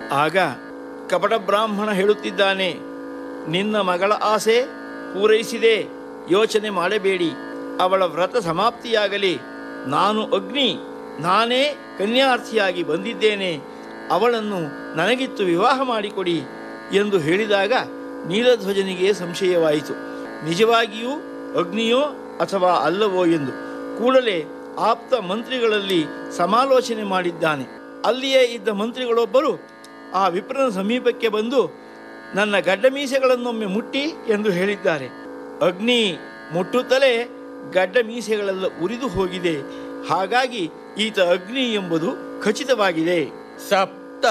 ಆಗ ಕಪಟ ಬ್ರಾಹ್ಮಣ ಹೇಳುತ್ತಿದ್ದಾನೆ ನಿನ್ನ ಮಗಳ ಆಸೆ ಪೂರೈಸಿದೆ ಯೋಚನೆ ಮಾಡಬೇಡಿ ಅವಳ ವ್ರತ ಸಮಾಪ್ತಿಯಾಗಲಿ ನಾನು ಅಗ್ನಿ ನಾನೇ ಕನ್ಯಾರ್ಥಿಯಾಗಿ ಬಂದಿದ್ದೇನೆ ಅವಳನ್ನು ನನಗಿತ್ತು ವಿವಾಹ ಮಾಡಿಕೊಡಿ ಎಂದು ಹೇಳಿದಾಗ ನೀಲಧ್ವಜನಿಗೆ ಸಂಶಯವಾಯಿತು ನಿಜವಾಗಿಯೂ ಅಗ್ನಿಯೋ ಅಥವಾ ಅಲ್ಲವೋ ಎಂದು ಕೂಡಲೇ ಆಪ್ತ ಮಂತ್ರಿಗಳಲ್ಲಿ ಸಮಾಲೋಚನೆ ಮಾಡಿದ್ದಾನೆ ಅಲ್ಲಿಯೇ ಇದ್ದ ಮಂತ್ರಿಗಳೊಬ್ಬರು ಆ ವಿಪ್ರನ ಸಮೀಪಕ್ಕೆ ಬಂದು ನನ್ನ ಗಡ್ಡ ಮೀಸೆಗಳನ್ನೊಮ್ಮೆ ಮುಟ್ಟಿ ಎಂದು ಹೇಳಿದ್ದಾರೆ ಅಗ್ನಿ ಮುಟ್ಟುತ್ತಲೇ ಗಡ್ಡ ಮೀಸೆಗಳೆಲ್ಲ ಉರಿದು ಹೋಗಿದೆ ಹಾಗಾಗಿ ಈತ ಅಗ್ನಿ ಎಂಬುದು ಖಚಿತವಾಗಿದೆ ಸಪ್